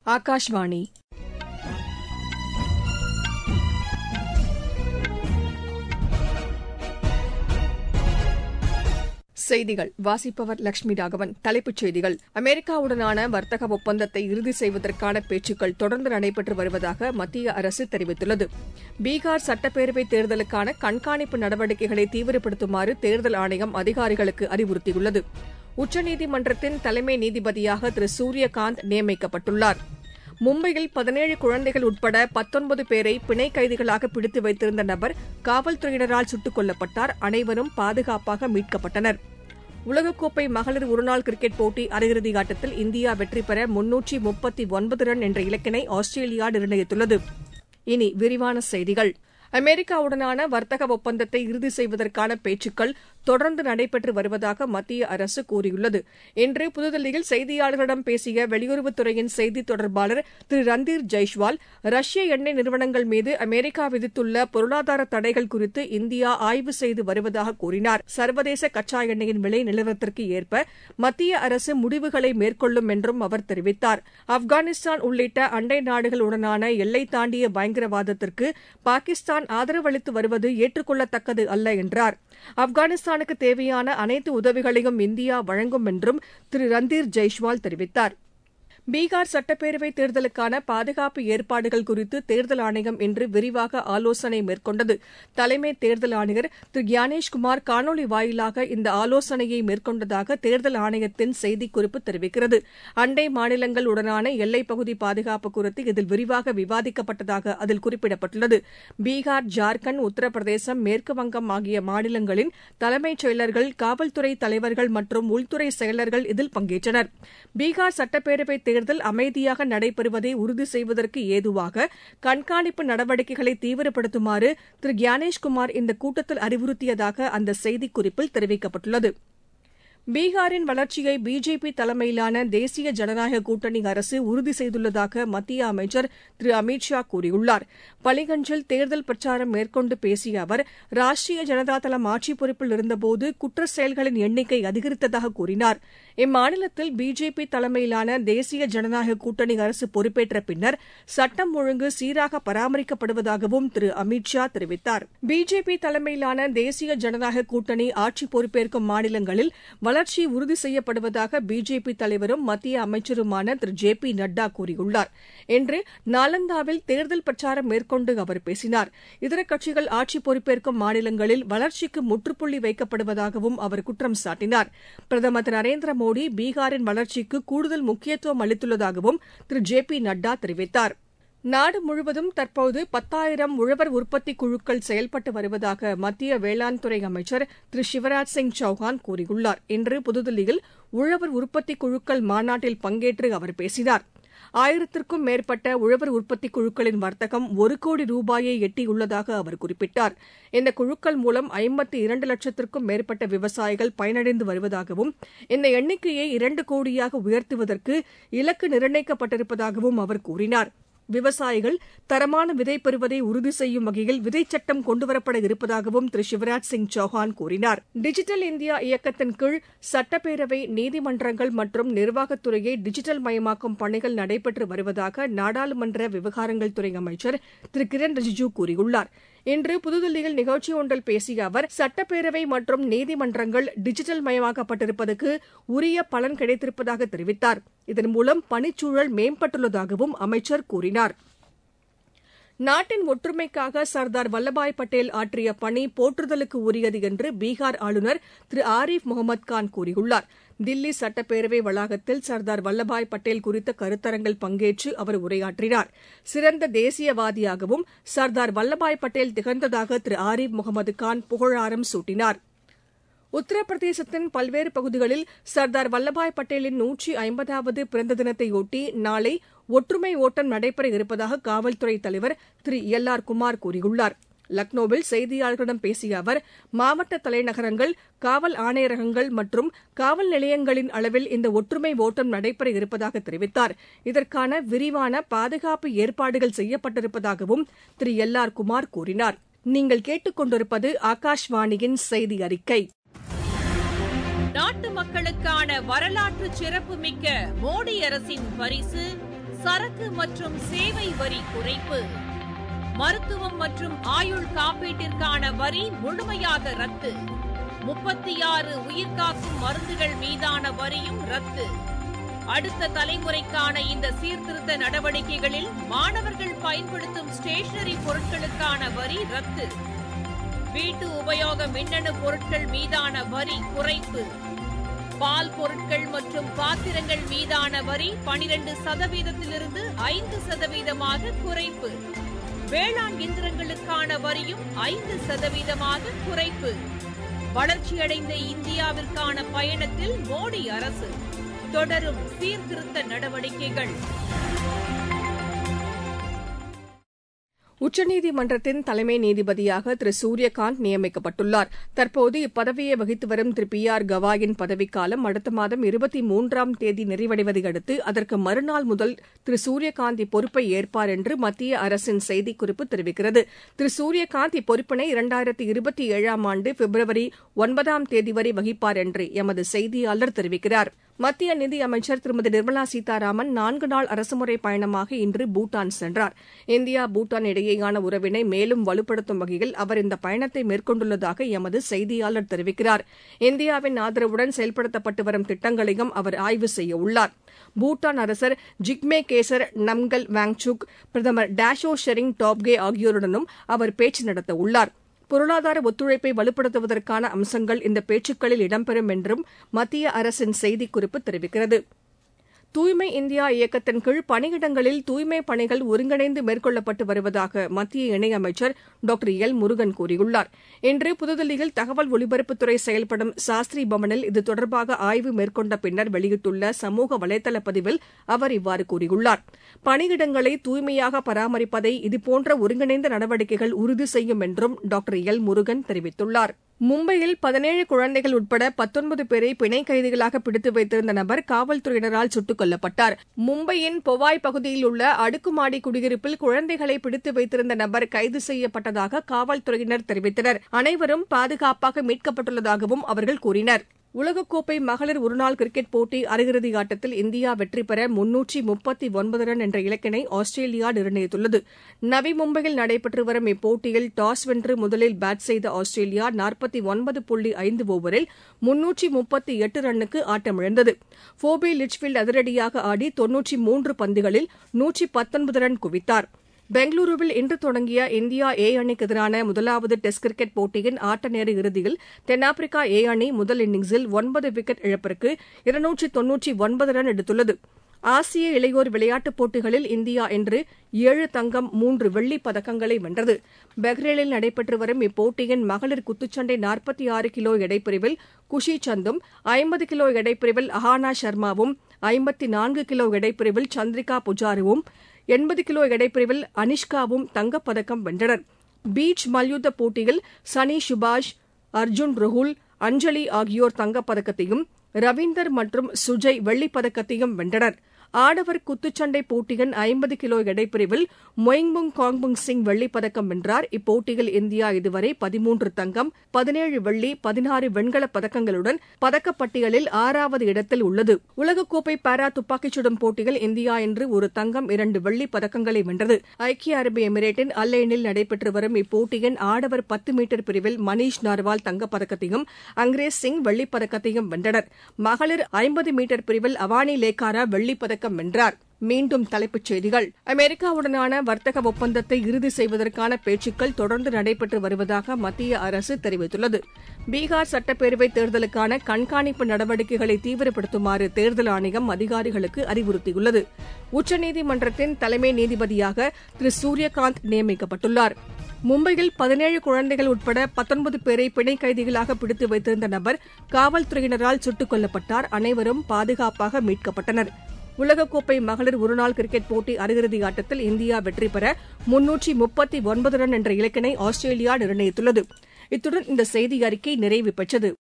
ஆகாஷ்வாணி செய்திகள் வாசிப்பவர் லட்சுமி ராகவன் தலைப்புச் செய்திகள் அமெரிக்காவுடனான வர்த்தக ஒப்பந்தத்தை இறுதி செய்வதற்கான பேச்சுக்கள் தொடர்ந்து நடைபெற்று வருவதாக மத்திய அரசு தெரிவித்துள்ளது பீகார் சட்டப்பேரவைத் தேர்தலுக்கான கண்காணிப்பு நடவடிக்கைகளை தீவிரப்படுத்துமாறு தேர்தல் ஆணையம் அதிகாரிகளுக்கு அறிவுறுத்தியுள்ளது உச்சநீதிமன்றத்தின் தலைமை நீதிபதியாக திரு சூரியகாந்த் நியமிக்கப்பட்டுள்ளார் மும்பையில் பதினேழு குழந்தைகள் உட்பட பத்தொன்பது பேரை பிணை கைதிகளாக பிடித்து வைத்திருந்த நபர் காவல்துறையினரால் சுட்டுக் கொல்லப்பட்டார் அனைவரும் பாதுகாப்பாக மீட்கப்பட்டனர் உலகக்கோப்பை மகளிர் ஒருநாள் கிரிக்கெட் போட்டி அரையிறுதி ஆட்டத்தில் இந்தியா வெற்றி பெற முன்னூற்றி முப்பத்தி ஒன்பது ரன் என்ற இலக்கினை ஆஸ்திரேலியா நிர்ணயித்துள்ளது இனி விரிவான செய்திகள் அமெரிக்காவுடனான வர்த்தக ஒப்பந்தத்தை இறுதி செய்வதற்கான பேச்சுக்கள் தொடர்ந்து நடைபெற்று வருவதாக மத்திய அரசு கூறியுள்ளது இன்று புதுதில்லியில் செய்தியாளர்களிடம் பேசிய வெளியுறவுத்துறையின் செய்தித் தொடர்பாளர் திரு ரந்தீர் ஜெய்ஷ்வால் ரஷ்ய எண்ணெய் நிறுவனங்கள் மீது அமெரிக்கா விதித்துள்ள பொருளாதார தடைகள் குறித்து இந்தியா ஆய்வு செய்து வருவதாக கூறினார் சர்வதேச கச்சா எண்ணெயின் விலை நிலவரத்திற்கு ஏற்ப மத்திய அரசு முடிவுகளை மேற்கொள்ளும் என்றும் அவர் தெரிவித்தார் ஆப்கானிஸ்தான் உள்ளிட்ட அண்டை நாடுகளுடனான எல்லை தாண்டிய பயங்கரவாதத்திற்கு பாகிஸ்தான் ஆதரவளித்து வருவது ஏற்றுக்கொள்ளத்தக்கது அல்ல என்றார் ஆப்கானிஸ்தானுக்கு தேவையான அனைத்து உதவிகளையும் இந்தியா வழங்கும் என்றும் திரு ரந்தீர் ஜெய்ஷ்வால் தெரிவித்தார் பீகார் சட்டப்பேரவைத் தேர்தலுக்கான பாதுகாப்பு ஏற்பாடுகள் குறித்து தேர்தல் ஆணையம் இன்று விரிவாக ஆலோசனை மேற்கொண்டது தலைமை தேர்தல் ஆணையர் திரு கியானேஷ்குமார் காணொலி வாயிலாக இந்த ஆலோசனையை மேற்கொண்டதாக தேர்தல் ஆணையத்தின் செய்திக்குறிப்பு தெரிவிக்கிறது அண்டை மாநிலங்கள் உடனான எல்லைப்பகுதி பாதுகாப்பு குறித்து இதில் விரிவாக விவாதிக்கப்பட்டதாக அதில் குறிப்பிடப்பட்டுள்ளது பீகார் ஜார்க்கண்ட் உத்தரப்பிரதேசம் மேற்குவங்கம் ஆகிய மாநிலங்களின் தலைமைச் செயலர்கள் காவல்துறை தலைவர்கள் மற்றும் உள்துறை செயலர்கள் இதில் பங்கேற்றனர் பீகார் சட்டப்பேரவைத் தேர்தல் அமைதியாக நடைபெறுவதை உறுதி செய்வதற்கு ஏதுவாக கண்காணிப்பு நடவடிக்கைகளை தீவிரப்படுத்துமாறு திரு கியானேஷ்குமார் இந்த கூட்டத்தில் அறிவுறுத்தியதாக அந்த செய்திக்குறிப்பில் தெரிவிக்கப்பட்டுள்ளது பீகாரின் வளர்ச்சியை பிஜேபி தலைமையிலான தேசிய ஜனநாயக கூட்டணி அரசு உறுதி செய்துள்ளதாக மத்திய அமைச்சர் திரு அமித் ஷா கூறியுள்ளார் பலிகஞ்சில் தேர்தல் பிரச்சாரம் மேற்கொண்டு பேசிய அவர் ராஷ்டிரிய ஜனதாதளம் ஆட்சி பொறுப்பில் இருந்தபோது குற்ற செயல்களின் எண்ணிக்கை அதிகரித்ததாக கூறினார் இம்மாநிலத்தில் பிஜேபி தலைமையிலான தேசிய ஜனநாயக கூட்டணி அரசு பொறுப்பேற்ற பின்னர் சட்டம் ஒழுங்கு சீராக பராமரிக்கப்படுவதாகவும் திரு அமித் ஷா தெரிவித்தார் பிஜேபி தலைமையிலான தேசிய ஜனநாயக கூட்டணி ஆட்சி பொறுப்பேற்கும் மாநிலங்களில் வளர்ச்சி உறுதி செய்யப்படுவதாக பிஜேபி தலைவரும் மத்திய அமைச்சருமான திரு ஜே பி நட்டா கூறியுள்ளார் இன்று நாலந்தாவில் தேர்தல் பிரச்சாரம் மேற்கொண்டு அவர் பேசினார் இதர கட்சிகள் ஆட்சி பொறுப்பேற்கும் மாநிலங்களில் வளர்ச்சிக்கு முற்றுப்புள்ளி வைக்கப்படுவதாகவும் அவர் குற்றம் சாட்டினார் பிரதமர் திரு நரேந்திர மோடி பீகாரின் வளர்ச்சிக்கு கூடுதல் முக்கியத்துவம் அளித்துள்ளதாகவும் திரு ஜே பி நட்டா தெரிவித்தாா் நாடு முழுவதும் தற்போது பத்தாயிரம் உழவர் உற்பத்தி குழுக்கள் செயல்பட்டு வருவதாக மத்திய வேளாண் துறை அமைச்சர் திரு சிவராஜ் சிங் சௌஹான் கூறியுள்ளார் இன்று புதுதில்லியில் உழவர் உற்பத்தி குழுக்கள் மாநாட்டில் பங்கேற்று அவர் பேசினார் ஆயிரத்திற்கும் மேற்பட்ட உழவர் உற்பத்தி குழுக்களின் வர்த்தகம் ஒரு கோடி ரூபாயை எட்டியுள்ளதாக அவர் குறிப்பிட்டார் இந்த குழுக்கள் மூலம் ஐம்பத்தி இரண்டு லட்சத்திற்கும் மேற்பட்ட விவசாயிகள் பயனடைந்து வருவதாகவும் இந்த எண்ணிக்கையை இரண்டு கோடியாக உயர்த்துவதற்கு இலக்கு நிர்ணயிக்கப்பட்டிருப்பதாகவும் அவர் கூறினார் விவசாயிகள் தரமான விதை பெறுவதை உறுதி செய்யும் வகையில் விதைச் சட்டம் கொண்டுவரப்பட இருப்பதாகவும் திரு சிவராஜ் சிங் சௌஹான் கூறினார் டிஜிட்டல் இந்தியா இயக்கத்தின் கீழ் சட்டப்பேரவை நீதிமன்றங்கள் மற்றும் நிர்வாகத்துறையை டிஜிட்டல் மயமாக்கும் பணிகள் நடைபெற்று வருவதாக நாடாளுமன்ற விவகாரங்கள் துறை அமைச்சர் திரு கிரண் ரிஜிஜூ கூறியுள்ளார் இன்று புதுதில்லியில் நிகழ்ச்சி ஒன்றில் பேசிய அவர் சட்டப்பேரவை மற்றும் நீதிமன்றங்கள் டிஜிட்டல் மயமாக்கப்பட்டிருப்பதற்கு உரிய பலன் கிடைத்திருப்பதாக தெரிவித்தார் இதன் மூலம் பணிச்சூழல் மேம்பட்டுள்ளதாகவும் அமைச்சர் கூறினார் நாட்டின் ஒற்றுமைக்காக சர்தார் வல்லபாய் பட்டேல் ஆற்றிய பணி போற்றுதலுக்கு உரியது என்று பீகார் ஆளுநர் திரு ஆரிஃப் முகமது கான் கூறியுள்ளார் தில்லி சட்டப்பேரவை வளாகத்தில் சர்தார் வல்லபாய் பட்டேல் குறித்த கருத்தரங்கில் பங்கேற்று அவர் உரையாற்றினார் சிறந்த தேசியவாதியாகவும் சர்தார் வல்லபாய் பட்டேல் திகழ்ந்ததாக திரு ஆரிஃப் முகமது கான் புகழாரம் சூட்டினார் உத்தரப்பிரதேசத்தின் பல்வேறு பகுதிகளில் சர்தார் வல்லபாய் பட்டேலின் நூற்றி ஐம்பதாவது பிறந்த தினத்தையொட்டி நாளை ஒற்றுமை ஓட்டம் நடைபெற இருப்பதாக காவல்துறை தலைவர் திரு எல் ஆர் குமார் கூறியுள்ளார் லக்னோவில் செய்தியாளர்களிடம் பேசிய அவர் மாவட்ட தலைநகரங்கள் காவல் ஆணையரகங்கள் மற்றும் காவல் நிலையங்களின் அளவில் இந்த ஒற்றுமை ஓட்டம் நடைபெற இருப்பதாக தெரிவித்தார் இதற்கான விரிவான பாதுகாப்பு ஏற்பாடுகள் செய்யப்பட்டிருப்பதாகவும் திரு எல் ஆர் குமார் கூறினார் நீங்கள் கேட்டுக்கொண்டிருப்பது ஆகாஷ்வாணியின் செய்தி அறிக்கை நாட்டு மக்களுக்கான வரலாற்று சிறப்புமிக்க மோடி அரசின் பரிசு சரக்கு மற்றும் சேவை வரி குறைப்பு மருத்துவம் மற்றும் ஆயுள் காப்பீட்டிற்கான வரி முழுமையாக ரத்து முப்பத்தி ஆறு உயிர்காக்கும் மருந்துகள் மீதான வரியும் ரத்து அடுத்த தலைமுறைக்கான இந்த சீர்திருத்த நடவடிக்கைகளில் மாணவர்கள் பயன்படுத்தும் ஸ்டேஷனரி பொருட்களுக்கான வரி ரத்து வீட்டு உபயோக மின்னணு பொருட்கள் மீதான வரி குறைப்பு பால் பொருட்கள் மற்றும் பாத்திரங்கள் மீதான வரி பனிரெண்டு சதவீதத்திலிருந்து ஐந்து சதவீதமாக குறைப்பு வேளாண் இயந்திரங்களுக்கான வரியும் ஐந்து சதவீதமாக குறைப்பு வளர்ச்சியடைந்த இந்தியாவிற்கான பயணத்தில் மோடி அரசு தொடரும் சீர்திருத்த நடவடிக்கைகள் உச்சநீதிமன்றத்தின் தலைமை நீதிபதியாக திரு சூரியகாந்த் நியமிக்கப்பட்டுள்ளார் தற்போது இப்பதவியை வகித்து வரும் திரு பி ஆர் கவாயின் பதவிக்காலம் அடுத்த மாதம் இருபத்தி மூன்றாம் தேதி நிறைவடைவதை அடுத்து அதற்கு மறுநாள் முதல் திரு சூரியகாந்த் இப்பொறுப்பை ஏற்பார் என்று மத்திய அரசின் செய்திக்குறிப்பு தெரிவிக்கிறது திரு சூரியகாந்த் இப்பொறுப்பினை இரண்டாயிரத்தி இருபத்தி ஏழாம் ஆண்டு பிப்ரவரி ஒன்பதாம் தேதி வரை வகிப்பார் என்று எமது செய்தியாளர் தெரிவிக்கிறார் மத்திய நிதியமைச்சர் திருமதி நிர்மலா சீதாராமன் நான்கு நாள் அரசுமுறை பயணமாக இன்று பூட்டான் சென்றார் இந்தியா பூட்டான் இடையேயான உறவினை மேலும் வலுப்படுத்தும் வகையில் அவர் இந்த பயணத்தை மேற்கொண்டுள்ளதாக எமது செய்தியாளர் தெரிவிக்கிறார் இந்தியாவின் ஆதரவுடன் செயல்படுத்தப்பட்டு வரும் திட்டங்களையும் அவர் ஆய்வு செய்ய உள்ளார் பூட்டான் அரசர் ஜிக்மே கேசர் நம்கல் வாங்சுக் பிரதமர் டேஷோ ஷெரிங் டாப்கே ஆகியோருடனும் அவர் பேச்சு நடத்த உள்ளார் பொருளாதார ஒத்துழைப்பை வலுப்படுத்துவதற்கான அம்சங்கள் இந்த பேச்சுக்களில் இடம்பெறும் என்றும் மத்திய அரசின் செய்திக்குறிப்பு தெரிவிக்கிறது தூய்மை இந்தியா இயக்கத்தின் கீழ் பணியிடங்களில் தூய்மைப் பணிகள் ஒருங்கிணைந்து மேற்கொள்ளப்பட்டு வருவதாக மத்திய இணையமைச்சர் டாக்டர் எல் முருகன் கூறியுள்ளார் இன்று புதுதில்லியில் தகவல் ஒலிபரப்புத்துறை செயல்படும் சாஸ்திரி பவனில் இது தொடர்பாக ஆய்வு மேற்கொண்ட பின்னர் வெளியிட்டுள்ள சமூக வலைதள பதிவில் அவர் இவ்வாறு கூறியுள்ளார் பணியிடங்களை தூய்மையாக பராமரிப்பதை இதுபோன்ற ஒருங்கிணைந்த நடவடிக்கைகள் உறுதி செய்யும் என்றும் டாக்டர் எல் முருகன் தெரிவித்துள்ளார் மும்பையில் பதினேழு குழந்தைகள் உட்பட பத்தொன்பது பேரை பிணை கைதிகளாக பிடித்து வைத்திருந்த நபர் காவல்துறையினரால் சுட்டுக் கொல்லப்பட்டார் மும்பையின் பொவாய் பகுதியில் உள்ள அடுக்குமாடி குடியிருப்பில் குழந்தைகளை பிடித்து வைத்திருந்த நபர் கைது செய்யப்பட்டதாக காவல்துறையினர் தெரிவித்தனர் அனைவரும் பாதுகாப்பாக மீட்கப்பட்டுள்ளதாகவும் அவர்கள் கூறினர் உலகக்கோப்பை மகளிர் ஒருநாள் கிரிக்கெட் போட்டி அரையிறுதி ஆட்டத்தில் இந்தியா வெற்றி பெற முன்னூற்றி முப்பத்தி ஒன்பது ரன் என்ற இலக்கினை ஆஸ்திரேலியா நிர்ணயித்துள்ளது நவி மும்பையில் நடைபெற்று வரும் இப்போட்டியில் டாஸ் வென்று முதலில் பேட் செய்த ஆஸ்திரேலியா நாற்பத்தி ஒன்பது புள்ளி ஐந்து ஓவரில் முன்னூற்றி முப்பத்தி எட்டு ரன்னுக்கு ஆட்டமிழந்தது ஃபோபி லிட்ச்ஃபீல்ட் அதிரடியாக ஆடி தொன்னூற்றி மூன்று பந்துகளில் நூற்றி பத்தொன்பது ரன் குவித்தார் பெங்களூருவில் இன்று தொடங்கிய இந்தியா ஏ அணிக்கு எதிரான முதலாவது டெஸ்ட் கிரிக்கெட் போட்டியின் ஆட்ட நேர இறுதியில் தென்னாப்பிரிக்கா ஏ அணி முதல் இன்னிங்ஸில் ஒன்பது விக்கெட் இழப்பிற்கு இருநூற்றி தொன்னூற்றி ஒன்பது ரன் எடுத்துள்ளது ஆசிய இளையோர் விளையாட்டுப் போட்டிகளில் இந்தியா இன்று ஏழு தங்கம் மூன்று வெள்ளிப் பதக்கங்களை வென்றது பஹ்ரைனில் நடைபெற்று வரும் இப்போட்டியின் மகளிர் குத்துச்சண்டை நாற்பத்தி ஆறு கிலோ எடைப்பிரிவில் குஷி சந்தும் ஐம்பது கிலோ எடைப்பிரிவில் அஹானா சர்மாவும் ஐம்பத்தி நான்கு கிலோ எடைப்பிரிவில் சந்திரிகா புஜாருவும் எண்பது கிலோ எடைப்பிரிவில் அனிஷ்காவும் தங்கப்பதக்கம் வென்றனர் பீச் மல்யுத்த போட்டியில் சனி சுபாஷ் அர்ஜுன் ருகுல் அஞ்சலி ஆகியோர் தங்கப்பதக்கத்தையும் ரவீந்தர் மற்றும் சுஜய் வெள்ளிப் பதக்கத்தையும் வென்றனர் ஆடவர் குத்துச்சண்டை போட்டியின் ஐம்பது கிலோ எடைப்பிரிவில் மொயிங்புங் காங்புங் சிங் வெள்ளிப் பதக்கம் வென்றார் இப்போட்டியில் இந்தியா இதுவரை பதிமூன்று தங்கம் பதினேழு வெள்ளி பதினாறு வெண்கலப் பதக்கங்களுடன் பதக்கப்பட்டியலில் ஆறாவது இடத்தில் உள்ளது உலகக்கோப்பை பாரா துப்பாக்கிச் சுடும் போட்டியில் இந்தியா இன்று ஒரு தங்கம் இரண்டு வெள்ளிப் பதக்கங்களை வென்றது ஐக்கிய அரபு எமிரேட்டின் அல்லைனில் நடைபெற்று வரும் இப்போட்டியின் ஆடவர் பத்து மீட்டர் பிரிவில் மணீஷ் நார்வால் தங்கப்பதக்கத்தையும் அங்கிரேஸ் சிங் வெள்ளிப் பதக்கத்தையும் வென்றனர் மகளிர் ஐம்பது மீட்டர் பிரிவில் அவானி லேக்காரா வெள்ளிப் பதக்கம் வென்றார் மீண்டும் தலைப்புச் செய்திகள் அமெரிக்காவுடனான வர்த்தக ஒப்பந்தத்தை இறுதி செய்வதற்கான பேச்சுக்கள் தொடர்ந்து நடைபெற்று வருவதாக மத்திய அரசு தெரிவித்துள்ளது பீகார் சட்டப்பேரவைத் தேர்தலுக்கான கண்காணிப்பு நடவடிக்கைகளை தீவிரப்படுத்துமாறு தேர்தல் ஆணையம் அதிகாரிகளுக்கு அறிவுறுத்தியுள்ளது உச்சநீதிமன்றத்தின் தலைமை நீதிபதியாக திரு சூரியகாந்த் நியமிக்கப்பட்டுள்ளார் மும்பையில் பதினேழு குழந்தைகள் உட்பட பத்தொன்பது பேரை பிணை கைதிகளாக பிடித்து வைத்திருந்த நபர் காவல்துறையினரால் சுட்டுக் கொல்லப்பட்டார் அனைவரும் பாதுகாப்பாக மீட்கப்பட்டனர் உலகக்கோப்பை மகளிர் ஒருநாள் கிரிக்கெட் போட்டி அரையிறுதி ஆட்டத்தில் இந்தியா வெற்றி பெற முன்னூற்றி முப்பத்தி ஒன்பது ரன் என்ற இலக்கினை ஆஸ்திரேலியா நிர்ணயித்துள்ளது இத்துடன் இந்த செய்தி அறிக்கை நிறைவு பெற்றது